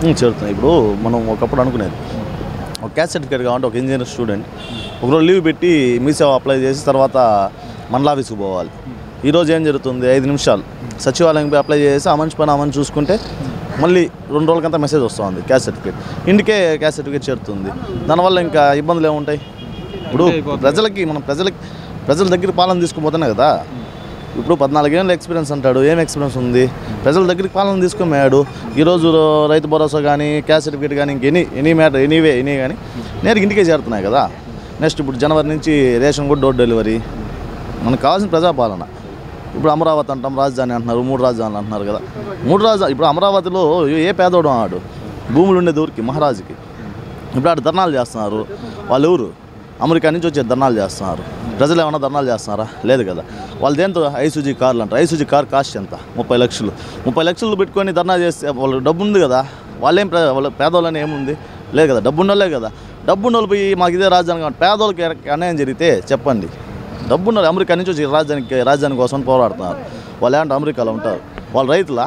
ఉమ్, చేరుతున్నాయి ఇప్పుడు మనం ఒకప్పుడు అనుకునేది ఒక క్యాస్ట్ సర్టిఫికేట్ కావాలంటే ఒక ఇంజనీర్ స్టూడెంట్ ఒకరోజు లీవ్ పెట్టి మీ సేవ అప్లై చేసి తర్వాత మండల ఆఫీస్కి పోవాలి ఈరోజు ఏం జరుగుతుంది ఐదు నిమిషాలు సచివాలయం పోయి అప్లై చేసి ఆ మనిషి పని ఆ మనిషి చూసుకుంటే మళ్ళీ రెండు రోజులకంతా మెసేజ్ వస్తుంది క్యాస్ట్ సర్టిఫికేట్ ఇంటికే క్యాస్ట్ సర్టిఫికేట్ చేరుతుంది దానివల్ల ఇంకా ఇబ్బందులు ఏముంటాయి ఇప్పుడు ప్రజలకి మనం ప్రజలకి ప్రజల దగ్గర పాలన తీసుకుపోతేనే కదా ఇప్పుడు పద్నాలుగేళ్ళ ఎక్స్పీరియన్స్ అంటాడు ఏం ఎక్స్పీరియన్స్ ఉంది ప్రజల దగ్గరికి పాలన తీసుకున్నాడు ఈరోజు రైతు భరోసా కానీ క్యాష్ సర్టిఫికేట్ కానీ ఇంక any any matter anyway any కానీ నేరుగా ఇంటికే చేరుతున్నాయి కదా నెక్స్ట్ ఇప్పుడు జనవరి నుంచి రేషన్ కూడా డోర్ డెలివరీ మనకు కావాల్సిన ప్రజాపాలన ఇప్పుడు అమరావతి అంటాం రాజధాని అంటున్నారు మూడు రాజధానులు అంటున్నారు కదా మూడు రాజధాని ఇప్పుడు అమరావతిలో ఏ పేదోడు ఆడు భూములు ఉండేది ఊరికి మహారాజుకి ఇప్పుడు ఆడు ధర్నాలు చేస్తున్నారు వాళ్ళు ఎవరు అమెరికా నుంచి వచ్చే ధర్నాలు చేస్తున్నారు ప్రజలు ఏమైనా ధర్నాలు చేస్తున్నారా లేదు కదా వాళ్ళు దేంతో ఐసూజీ కార్లు అంటారు ఐసూజీ కార్ కాస్ట్ ఎంత ముప్పై లక్షలు ముప్పై లక్షలు పెట్టుకొని ధర్నా చేస్తే వాళ్ళు డబ్బు ఉంది కదా వాళ్ళేం ప్రే- వాళ్ళ పేదవాళ్ళని ఏముంది లేదు కదా డబ్బు ఉన్నోళ్ళే కదా డబ్బు ఉన్నోళ్ళు పోయి మాకు ఇదే రాజధాని కావాలి పేదోళ్ళకి అన్యాయం జరిగితే చెప్పండి డబ్బు ఉన్నారు అమెరికా నుంచి వచ్చి రాజధానికి రాజధాని కోసం పోరాడుతున్నారు వాళ్ళు ఏంటంటే అమెరికాలో ఉంటారు వాళ్ళు రైతులా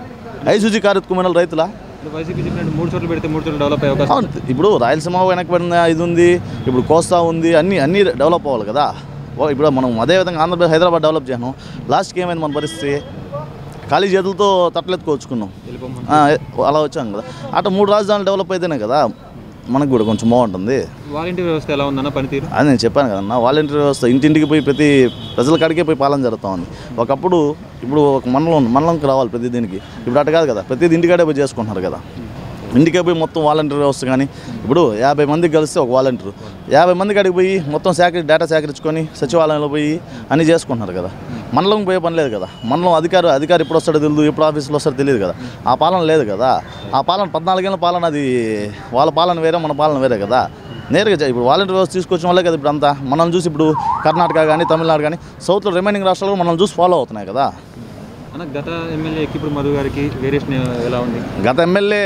ఐసూజీ కార్ ఎత్తుకున్న వాళ్ళు రైతులా ఇప్పుడు వైసీపీ చెప్పినట్టు మూడు చోట్ల పెడితే మూడు చోట్ల డెవలప్ అయ్యే అవకాశం అవును ఇప్పుడు రాయలసీమ వెనకబడిన ఇది ఉంది ఇప్పుడు కోస్తా ఉంది అన్నీ అన్నీ డెవలప్ అవ్వాలి కదా ఓ, ఇప్పుడు మనం అదేవిధంగా ఆంధ్రప్రదేశ్ హైదరాబాద్ డెవలప్ చేయను లాస్ట్కి ఏమైంది మన పరిస్థితి ఖాళీ చేతులతో తట్టలెత్తుకోవచ్చుకున్నాం వెళ్ళిపోమని ఆ, అలా వచ్చాం కదా అటు మూడు రాజధానులు డెవలప్ అయితేనే కదా మనకు కూడా కొంచెం బాగుంటుంది వాలంటీర్ వ్యవస్థ ఎలా ఉందన్న పనితీరు అది నేను చెప్పాను కదన్నా వాలంటీర్ వ్యవస్థ ఇంటింటికి పోయి ప్రతి ప్రజల కాడికే పోయి పాలన జరుగుతూ ఉంది ఒకప్పుడు ఇప్పుడు ఒక మండలం మండలంకి రావాలి ప్రతి దీనికి ఇప్పుడు అటు కాదు కదా ప్రతిది ఇంటికాడే పోయి చేసుకుంటున్నారు కదా ఇంటికే పోయి మొత్తం వాలంటీర్ వ్యవస్థ కానీ ఇప్పుడు యాభై మందికి కలిస్తే ఒక వాలంటీర్ యాభై మంది కాడికి పోయి మొత్తం సేకరి డేటా సేకరించుకొని సచివాలయంలో పోయి అన్నీ చేసుకుంటున్నారు కదా మండలం పోయే పని లేదు కదా మండలం అధికారి అధికారి ఎప్పుడు వస్తాడో తెలియదు ఎప్పుడు ఆఫీసులో వస్తాడో తెలియదు కదా ఆ పాలన లేదు కదా ఆ పాలన పద్నాలుగేళ్ళ పాలన అది వాళ్ళ పాలన వేరే మన పాలన వేరే కదా నేరుగా చే- ఇప్పుడు వాలంటీర్ వ్యవస్థ తీసుకొచ్చిన వాళ్ళే కదా ఇప్పుడు అంతా మనం చూసి ఇప్పుడు కర్ణాటక కానీ తమిళనాడు కానీ సౌత్లో రిమైనింగ్ రాష్ట్రాలు కూడా మనం చూసి ఫాలో అవుతున్నాయి కదా అన్న గత ఎమ్మెల్యేకి ఇప్పుడు మధు గారికి వేరియేషన్ ఎలా ఉంది గత ఎమ్మెల్యే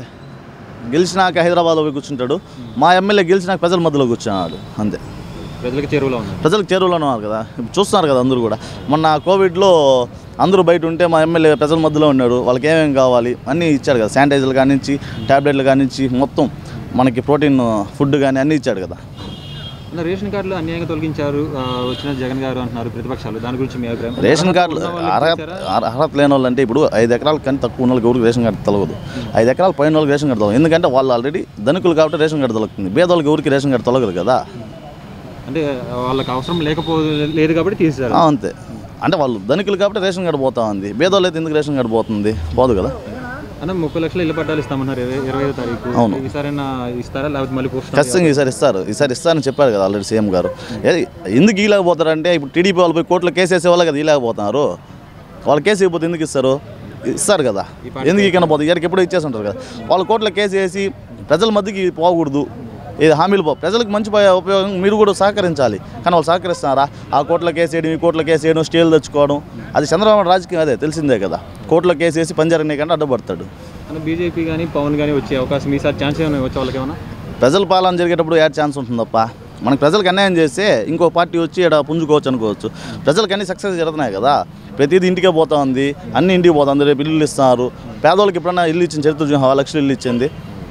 గెలిచినాక హైదరాబాద్లో పోయి కూర్చుంటాడు మా ఎమ్మెల్యే గెలిచినాక ప్రజల మధ్యలో కూర్చున్నాడు అంతే ప్రజలకు చేరువలో ఉంది ప్రజలకు చేరువలోనే ఉన్నారు కదా ఇప్పుడు చూస్తున్నారు కదా అందరూ కూడా మొన్న కోవిడ్లో అందరూ బయట ఉంటే మా ఎమ్మెల్యే ప్రజల మధ్యలో ఉన్నాడు వాళ్ళకి ఏమేమి కావాలి అన్నీ ఇచ్చాడు కదా శానిటైజర్లు కానించి ట్యాబ్లెట్లు కానించి మొత్తం మనకి ప్రోటీన్ ఫుడ్ కానీ అన్నీ ఇచ్చాడు కదా అన్న రేషన్ కార్డులు అన్యాయంగా తొలగించారు ఆ, వచ్చిన జగన్ గారు అంటున్నారు ప్రతిపక్షాలు దాని గురించి మీ అభిప్రాయం రేషన్ కార్డులు ఉన్న వాళ్ళకి అర్హత ఇచ్చారా? అర్హ- అర్హత లేని వాళ్ళు అంటే ఇప్పుడు ఐదు ఎకరాల కన్నా తక్కువ ఉన్న వాళ్ళకి ఎవరికి రేషన్ కార్డు తొలగదు ఐదు ఎకరాల పైన వాళ్ళకి రేషన్ కార్డు తొలగదు ఎందుకంటే వాళ్ళు ఆల్రెడీ ధనికులు కాబట్టి రేషన్ కార్డు తొలగుతుంది పేదవాళ్ళకి ఎవరికి రేషన్ కార్డు తొలగదు కదా అంటే వాళ్ళకి అవసరం లేకపో లేదు కాబట్టి తీసేశారు ఆ, అంతే అంటే వాళ్ళు ధనికులు కాబట్టి రేషన్ కార్డు పోతా ఉంది పేదవాళ్ళు అయితే ఎందుకు రేషన్ కార్డు పోతుంది పోదు కదా అన్న ముప్పై లక్షల ఇల్లు పట్టాలు ఇస్తామన్నారు ఇరవై ఇరవై ఐదో తారీఖు అవును. ఈసారైనా ఇస్తారా లేకపోతే మళ్ళీ పోస్ట్ ఖచ్చితంగా ఈసారి ఇస్తారు ఈసారి ఇస్తారని చెప్పారు కదా ఆల్రెడీ సీఎం గారు ఏది ఎందుకు ఇలాగపోతారంటే ఇప్పుడు టీడీపీ వాళ్ళు పోయి కోర్టులో కేసు వేసే వాళ్ళు కదా ఇలాగపోతున్నారు వాళ్ళు కేసు ఇవ్వకపోతే ఎందుకు ఇస్తారు ఇస్తారు కదా ఎందుకు ఇక్కడ పోతుంది ఇక్కడికి ఎప్పుడో ఇచ్చేసి ఉంటారు కదా వాళ్ళు కోర్టులో కేసు వేసి ప్రజల మధ్యకి పోకూడదు ఇది హామీలు పో ప్రజలకు మంచి ప- ఉపయోగం మీరు కూడా సహకరించాలి కానీ వాళ్ళు సహకరిస్తున్నారా ఆ కోర్టులో కేసు వేయడం ఈ కోర్టులో కేసు వేయడం స్టేలు తెచ్చుకోవడం అది చంద్రబాబు నాయుడు రాజకీయం అదే తెలిసిందే కదా కోర్టులో కేసు వేసి పంజారనే కంటే అడ్డుపడతాడు అన్న బీజేపీ కానీ పవన్ కానీ వచ్చే అవకాశం ఈసారి ఛాన్స్ ఏమైనా వచ్చే వాళ్ళకి ఏమన్నా ప్రజల పాలన జరిగేటప్పుడు యాడ్ ఛాన్స్ ఉంటుందప్ప మనకి ప్రజలకు అన్యాయం చేస్తే ఇంకో పార్టీ వచ్చి ఇక్కడ పుంజుకోవచ్చు అనుకోవచ్చు ప్రజలకు అన్ని సక్సెస్ జరుగుతున్నాయి కదా ప్రతిదీ ఇంటికే పోతా ఉంది అన్ని ఇంటికి పోతుంది రేపు ఇల్లు ఇస్తున్నారు పేదోళ్ళకి ఎప్పుడన్నా ఇల్లు ఇచ్చిన చరిత్ర చూసాం లక్షలు ఇల్లు ఇచ్చింది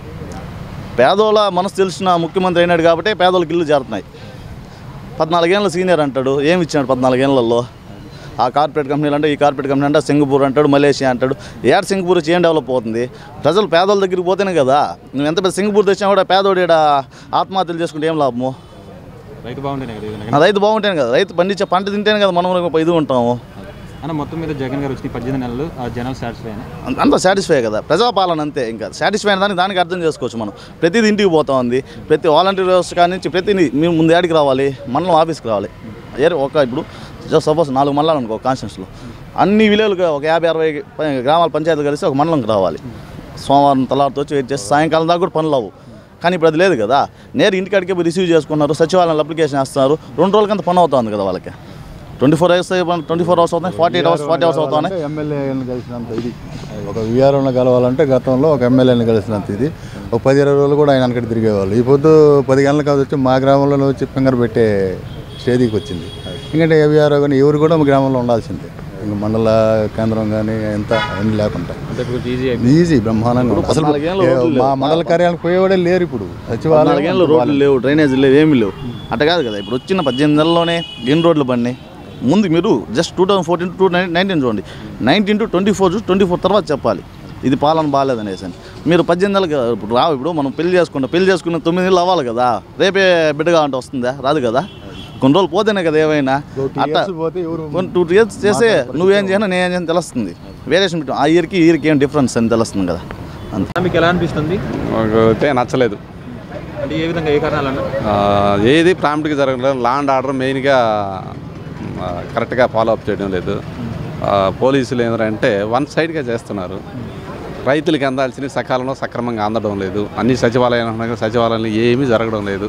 పేదోళ్ళ మనసు తెలిసిన ముఖ్యమంత్రి అయినాడు కాబట్టి పేదోళ్ళకి ఇల్లు చేరుతున్నాయి పద్నాలుగేళ్ళ సీనియర్ అంటాడు ఏమి ఇచ్చినాడు పద్నాలుగేళ్లలో ఆ కార్పొరేట్ కంపెనీలు అంటే ఈ కార్పొరేట్ కంపెనీ అంటే సింగపూర్ అంటాడు మలేషియా అంటాడు ఏడు సింగపూర్ వచ్చి ఏం డెవలప్ అవుతుంది ప్రజలు పేదోళ్ళ దగ్గరికి పోతేనే కదా నువ్వు ఎంత పెద్ద సింగపూర్ తెచ్చినా కూడా పేదోడు ఈడ ఆత్మహత్యలు చేసుకుంటే ఏం లాభము రైతు బాగుంటేనే కదా ఏదైనా ఆ రైతు బాగుంటేనే కదా రైతు పండించే పంట తింటేనే కదా మనం ఒక ఇది ఉంటాము అన్న మొత్తం మీద జగన్ గారు వచ్చిన పద్దెనిమిది నెలలు ఆ జనాలు సాటిస్ఫై అయినా అంత- అంత సాటిస్ఫై కదా ప్రజాపాలన అంతే ఇంకా సాటిస్ఫై అయిన దానికి దానికి అర్థం చేసుకోవచ్చు మనం ప్రతిది ఇంటికి పోతా ఉంది ప్రతి వాలంటీర్ వ్యవస్థ కాడి నుంచి ప్రతిని మేము ముందు ఏడికి రావాలి మండలం ఆఫీస్కి రావాలి ఏరు ఒక ఇప్పుడు సపోజ్ నాలుగు మండలాలు అనుకో కాన్స్టిట్యూన్స్లో అన్ని విలేజ్లుగా ఒక యాభై అరవై ప- గ్రామాల పంచాయతీలు కలిసి ఒక మండలంకి రావాలి సోమవారం తలారితో వచ్చి వెయిట్ చేసి సాయంకాలం దాకా కూడా పనులు అవ్వు కానీ ఇప్పుడు అది లేదు కదా నేరు ఇంటికాడికే పోయి రిసీవ్ చేసుకున్నారు సచివాలయంలో అప్లికేషన్ వేస్తున్నారు రెండు రోజులకంత పని అవుతుంది కదా వాళ్ళకి twenty four hours twenty four hours అవుతాయి forty eight hours forty hours అవుతాయి అంటే ఎమ్మెల్యేని కలిసినంత ఇది ఒక విఆర్ఓని కలవాలంటే గతంలో ఒక ఎమ్మెల్యేని కలిసినంత ఇది ఒక పది ఇరవై రోజులు కూడా ఆయన వెనకటి తిరిగేవాళ్ళు ఈ పొద్దు పది గంటలకు అది వచ్చి మా గ్రామంలోనే వచ్చి ఫింగర్ పెట్టే స్టేజీకి వచ్చింది ఎందుకంటే ఏ విఆర్ఓ కానీ ఎవరు కూడా మా గ్రామంలో ఉండాల్సిందే ఇంకా మండల కేంద్రం కానీ ఎంత అన్నీ లేకుండా అంటే ఇప్పుడు ఈజీ అయిపోయింది ఈజీ బ్రహ్మాండంగా ఉంది. అసలు పద్నాలుగేళ్ళు ఏ, రోడ్లు మా మండల కార్యాలయానికి పోయేవాడే లేరు ఇప్పుడు సచివాలయం నాలుగేళ్ళు రోడ్లు లేవు డ్రైనేజ్ లేవు ఏమీ లేవు అట్ట కాదు కదా ఇప్పుడు వచ్చిన పద్దెనిమిది నెలల్లోనే ఎన్ని రోడ్లు పడినాయి ముందు మీరు just two thousand fourteen to nineteen చూడండి నైన్టీన్ టు ట్వంటీ ఫోర్ చూసి ట్వంటీ ఫోర్ తర్వాత చెప్పాలి ఇది పాలన బాగాలేదనేసి అని మీరు పద్దెనిమిది నెలలు కదా ఇప్పుడు రావు ఇప్పుడు మనం పెళ్లి చేసుకుంటాం పెళ్లి చేసుకున్న తొమ్మిది నెలలు అవ్వాలి కదా రేపే బిడ్డగా అంటే వస్తుందా రాదు కదా కొన్ని రోజులు పోతేనే కదా ఏమైనా two అట్ట years పోతే ఎవరు కొన్ని టూ ఇయర్స్ చేస్తే నువ్వేం చేయను నేనేం చేయను తెలుస్తుంది వేరియేషన్ పెట్టు ఆ ఇయర్కి ఈ ఇయర్కి ఏం డిఫరెన్స్ అని తెలుస్తుంది కదా అంతే మీకు ఎలా అనిపిస్తుంది అయితే నచ్చలేదు అంటే ఏ విధంగా ఏ కారణాలన్నా ఆ, ఏది ప్రాంప్ట్గా జరగలేదు లా అండ్ ఆర్డర్ మెయిన్గా ఆ, కరెక్ట్గా ఫాలో అప్ చేయడం లేదు ఆ, పోలీసులు ఏంటంటే వన్ సైడ్గా చేస్తున్నారు రైతులకు అందాల్సినవి సకాలంలో సక్రమంగా అందడం లేదు అన్ని సచివాలయాలు అంటున్నారు సచివాలయాలు ఏమీ జరగడం లేదు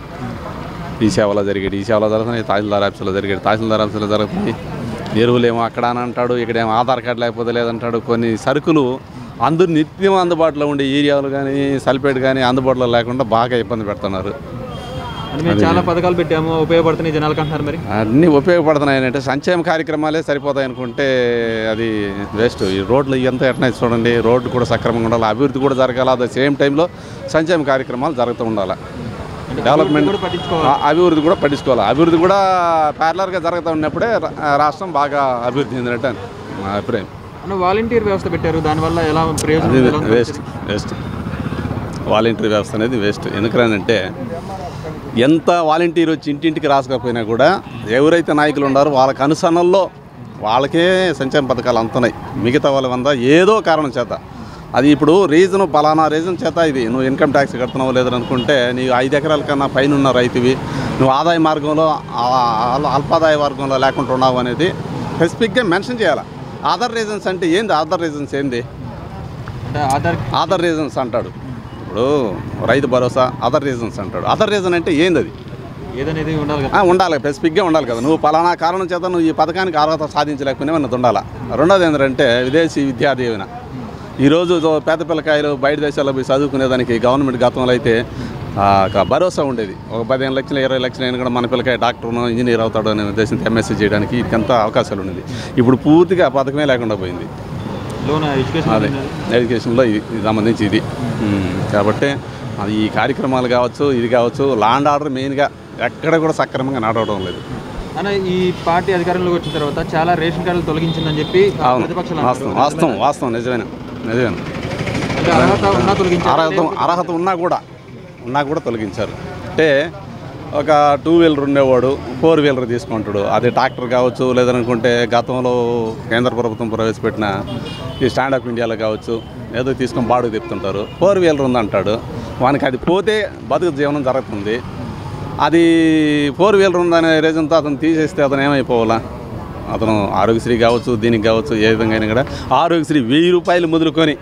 ఈ సేవలో జరిగేది ఈ సేవలో జరుగుతున్నాయి తహసీల్దార్ ఆఫీసులో జరిగేది తహసీల్దార్ ఆఫీసులో జరుగుతుంది ఎరువులేమో అక్కడ అని అంటాడు ఇక్కడేమో ఆధార్ కార్డు లేకపోతే లేదంటాడు కొన్ని సరుకులు అందరు నిత్యం అందుబాటులో ఉండే ఏరియాలు కానీ సల్ఫేట్ కానీ అందుబాటులో లేకుండా బాగా ఇబ్బంది పెడుతున్నారు అంటే మేము చాలా పథకాలు పెట్టాము ఉపయోగపడుతున్నాయి జనాలకు అంటున్నారు మరి అన్నీ ఉపయోగపడుతున్నాయి అంటే సంక్షేమ కార్యక్రమాలే సరిపోతాయి అనుకుంటే అది వేస్ట్ ఈ రోడ్లు ఎంత ఎట్లా చూడండి రోడ్డు కూడా సక్రమంగా ఉండాలి అభివృద్ధి కూడా జరగాలి అట్ ద సేమ్ టైంలో సంక్షేమ కార్యక్రమాలు జరుగుతూ ఉండాలి డెవలప్మెంట్ కూడా పట్టించుకోవాలి ఆ, అభివృద్ధి కూడా పట్టించుకోవాలి అభివృద్ధి కూడా ప్యారలర్గా జరుగుతూ ఉన్నప్పుడే రా- రాష్ట్రం బాగా అభివృద్ధి చెందినట్టు అని మా అభిప్రాయం అంటే వాలంటీర్ వ్యవస్థ పెట్టారు దానివల్ల ఎలా ప్రయోజనం అది ఎలా ఉంది? వేస్ట్ వేస్ట్ వాలంటీర్ వ్యవస్థ అనేది వేస్ట్ ఎందుకనంటే ఎంత వాలంటీర్ వచ్చి ఇంటింటికి రాసుకపోయినా కూడా ఎవరైతే నాయకులు ఉన్నారో వాళ్ళకి అనుసరణల్లో వాళ్ళకే సంక్షేమ పథకాలు అందుతున్నాయి మిగతా వాళ్ళ వంద ఏదో కారణం చేత అది ఇప్పుడు రీజన్ పలానా రీజన్ చేత ఇది నువ్వు ఇన్కమ్ ట్యాక్స్ కడుతున్నావు లేదని అనుకుంటే నీవు ఐదు ఎకరాల కన్నా పైన ఉన్న రైతువి నువ్వు ఆదాయ మార్గంలో ఆ- ఆ- అల్పాదాయ వర్గంలో లేకుండా ఉన్నావు అనేది స్పెసిఫిక్గా మెన్షన్ చేయాలి అదర్ రీజన్స్ అంటే ఏంది అదర్ రీజన్స్ ఏంది అంటే ఆధార్ అదర్ రీజన్స్ అంటాడు ఇప్పుడు రైతు భరోసా అదర్ రీజన్స్ అంటాడు అదర్ రీజన్ అంటే ఏంది అది ఏదనేది ఉండాలి కదా ఆ, ఉండాలి స్పెసిఫిక్గా ఉండాలి కదా నువ్వు పలానా కారణం చేత నువ్వు ఈ పథకానికి అర్హత సాధించలేకపోయినా అన్నది ఉండాలా రెండోది ఏంటంటే విదేశీ విద్యా దీవెన ఈరోజు దో- పేద పిల్లకాయలు బయట దేశాల్లో పోయి చదువుకునేదానికి గవర్నమెంట్ గతంలో అయితే ఆ, ఒక భరోసా ఉండేది ఒక పదిహేను లక్షలు ఇరవై లక్షలు అయినా కూడా మన పిల్లకాయ డాక్టర్ను ఇంజనీర్ అవుతాడు అనే ఉద్దేశంతో ఎంఎస్సీ చేయడానికి ఇంకంత అవకాశాలు ఉండేది ఇప్పుడు పూర్తిగా ఆ పథకమే లేకుండా పోయింది లోన్ ఎడ్యుకేషన్ అదే ఎడ్యుకేషన్లో ఇది ఇది సంబంధించి ఇది ఉమ్, కాబట్టి అది ఈ కార్యక్రమాలు కావచ్చు ఇది కావచ్చు లాండ్ ఆర్డర్ మెయిన్గా ఎక్కడ కూడా సక్రమంగా నడవడం లేదు అన్న ఈ పార్టీ అధికారంలోకి వచ్చిన తర్వాత చాలా రేషన్ కార్డులు తొలగించిందని చెప్పి ఆ, అవును ప్రతిపక్షాలు వాస్తవం అంటారు. వాస్తవం వాస్తవం నిజమేనా నిజమేనా అంటే అర్హత ఉన్నా తొలగించారు అర్హత అర్హత ఉన్నా కూడా ఉన్నా కూడా తొలగించారు అంటే ఒక టూ వీలర్ ఉండేవాడు ఫోర్ వీలర్ తీసుకుంటాడు అది ట్రాక్టర్ కావచ్చు లేదనుకుంటే గతంలో కేంద్ర ప్రభుత్వం ప్రవేశపెట్టిన ఈ స్టాండప్ ఇండియాలో కావచ్చు ఏదో తీసుకొని బాడుగు తిప్పుతుంటారు ఫోర్ వీలర్ ఉందంటాడు వానికి అది పోతే బతుకు జీవనం జరుగుతుంది అది ఫోర్ వీలర్ ఉందనే రీజన్తో అతను తీసేస్తే అతను ఏమైపోవాలా అతను ఆరోగ్యశ్రీ కావచ్చు దీనికి కావచ్చు ఏ విధంగా అయినా కూడా ఆరోగ్యశ్రీ వెయ్యి రూపాయలు మొదలుకొని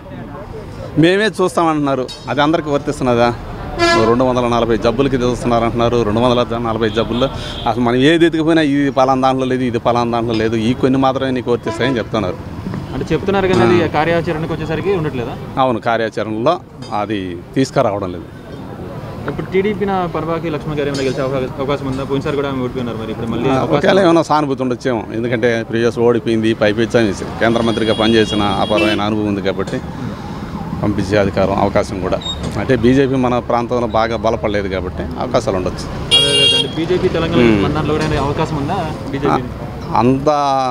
మేమే చూస్తామంటున్నారు అది అందరికీ వర్తిస్తున్నదా రెండు వందల నలభై జబ్బులకి చూస్తున్నారు అంటున్నారు రెండు వందల నలభై జబ్బుల్లో అసలు మనం ఏది ఎత్తుకుపోయినా ఇది పలానా దాంట్లో లేదు ఇది పలానా దాంట్లో లేదు ఈ కొన్ని మాత్రమే నీకు వర్తిస్తాయని చెప్తున్నారు అంటే చెప్తున్నారు కానీ అది కార్యాచరణకు వచ్చేసరికి ఉండట్లేదా అవును కార్యాచరణలో అది తీసుకురావడం లేదు ఇప్పుడు టీడీపీ నా పర్వాకి లక్ష్మణ్ గారు ఏమైనా గెలిచే అవకా- అవకాశం ఉందా పోయినసారి కూడా ఆమె ఓడిపోయినారు మరి ఇప్పుడు మళ్ళీ అవకాశం ఒకవేళ ఏమైనా సానుభూతి ఉండొచ్చేమో ఎందుకంటే ప్రీవియస్ ఓడిపోయింది పైపించాను కేంద్ర మంత్రిగా పనిచేసిన అపారమైన అనుభవం ఉంది కాబట్టి పంపించే అధికారం అవకాశం కూడా అంటే బీజేపీ మన ప్రాంతంలో బాగా బలపడలేదు కాబట్టి అవకాశాలు ఉండొచ్చు అదే అదే అదే. అంటే బీజేపీ తెలంగాణ మండలంలో కూడా ఏమైనా అవకాశం ఉందా బీజేపీ అంత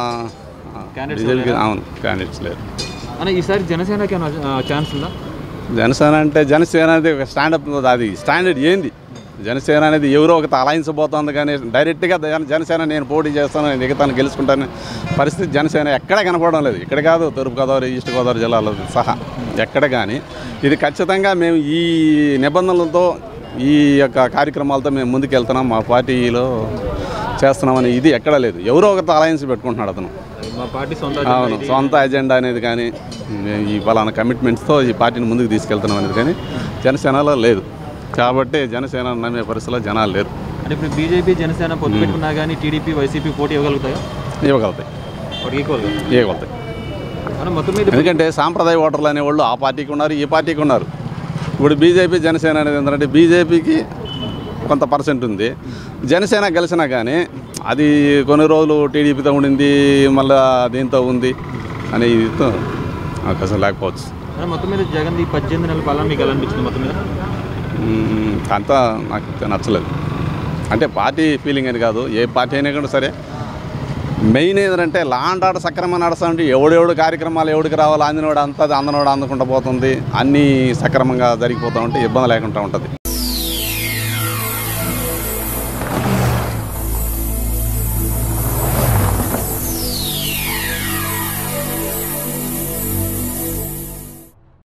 Candidates బీజేపీకి అవును క్యాండిడేట్స్ లేరు అన్న ఈసారి జనసేనకి ఏమైనా ఛాన్స్ ఉందా జనసేన అంటే జనసేన అనేది ఒక స్టాండప్ అది స్టాండర్డ్ ఏంది జనసేన అనేది ఎవరో ఒక అలయన్స్ పోతుంది కానీ డైరెక్ట్గా జన- జనసేన నేను పోటీ చేస్తాను నేను దిగుతాను గెలుచుకుంటాను పరిస్థితి జనసేన ఎక్కడ కనపడడం లేదు ఇక్కడ కాదు తూర్పుగోదావరి ఈస్ట్ గోదావరి జిల్లాలో సహా ఎక్కడ కానీ ఇది ఖచ్చితంగా మేము ఈ నిబంధనలతో ఈ యొక్క కార్యక్రమాలతో మేము ముందుకు వెళ్తున్నాం మా పార్టీలో చేస్తున్నామని ఇది ఎక్కడా లేదు ఎవరో ఒకరితో అలయన్స్ పెట్టుకుంటున్నాడు అతను మా పార్టీ సొంత అవును సొంత ఎజెండా అనేది కానీ మేము ఈ పలానా కమిట్మెంట్స్తో ఈ పార్టీని ముందుకు తీసుకెళ్తున్నాం అనేది కానీ జనసేనలో లేదు కాబట్టి జనసేన నమ్మే పరిస్థితిలో జనాలు లేరు అంటే ఇప్పుడు బీజేపీ జనసేన పొత్తు పెట్టుకున్నా కానీ టీడీపీ వైసీపీ పోటీ ఇవ్వగలుగుతాయా ఇవ్వగలుగుతాయి వాటికి ఈక్వల్గా ఇవ్వగలుగుతాయి మనం మొత్తం మీద ఎందుకంటే సాంప్రదాయ ఓటర్లు అనేవాళ్ళు ఆ పార్టీకి ఉన్నారు ఈ పార్టీకి ఉన్నారు ఇప్పుడు బీజేపీ జనసేన అనేది ఏంటంటే బీజేపీకి కొంత పర్సెంట్ ఉంది జనసేన గెలిచినా కానీ అది కొన్ని రోజులు టీడీపీతో ఉండింది మళ్ళీ దీంతో ఉంది అని ఇదితో అవకాశం లేకపోవచ్చు మరి మొత్తం మీద జగన్ ఈ పద్దెనిమిది నెలల పాలన మీకు ఎలా అనిపించింది మొత్తం మీద మ్మ్, అంతా నాకు నచ్చలేదు అంటే పార్టీ ఫీలింగ్ అని కాదు ఏ పార్టీ అయినా కూడా సరే మెయిన్ ఏంటంటే లా అండ్ ఆర్డర్ సక్రమంగా నడుస్తుంటే ఎవడెవడు కార్యక్రమాలు ఎవడికి రావాలో అందినోడు అంతా అందనోడు అందకుండా పోతుంది అన్నీ సక్రమంగా జరిగిపోతూ ఉంటే ఇబ్బంది లేకుండా ఉంటుంది